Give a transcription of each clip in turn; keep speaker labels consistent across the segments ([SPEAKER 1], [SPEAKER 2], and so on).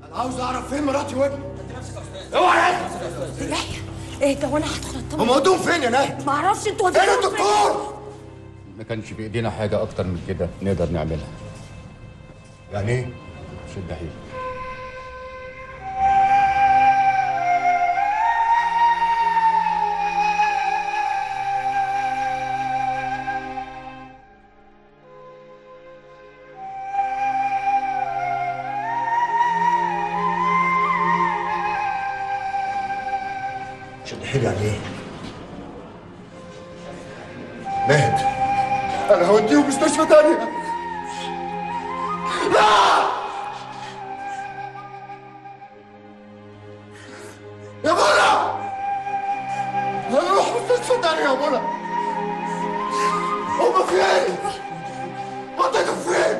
[SPEAKER 1] انا عاوز اعرف فين مراتي وابني اوعى
[SPEAKER 2] يحيى اهدى وانا هدخل اطمن
[SPEAKER 1] هم ودوهم فين يا ناهد
[SPEAKER 2] ما اعرفش انتوا
[SPEAKER 1] فين
[SPEAKER 2] وديتوهم
[SPEAKER 1] الدكتور
[SPEAKER 3] ما كانش في ايدينا حاجه اكتر من كده نقدر نعملها
[SPEAKER 1] يعني ايه
[SPEAKER 3] شد حيلك
[SPEAKER 1] شد حيلي يعني ايه ناهد انا هوديهم مستشفى تانية لا يا منى هنروح مستشفى تانية يا منى هما فين؟ وديتهم فين؟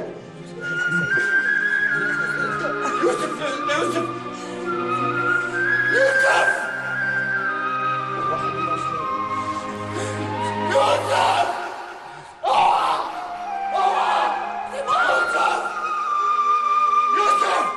[SPEAKER 1] يوسف يوسف يوسف يوسف يوسف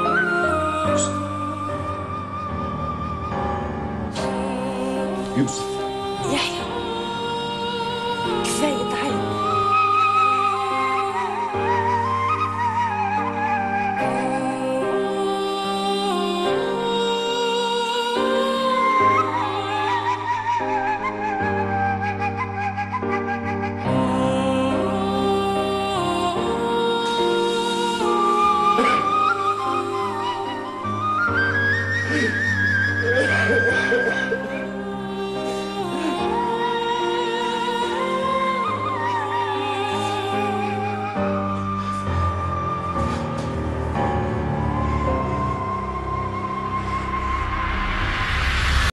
[SPEAKER 3] يوسف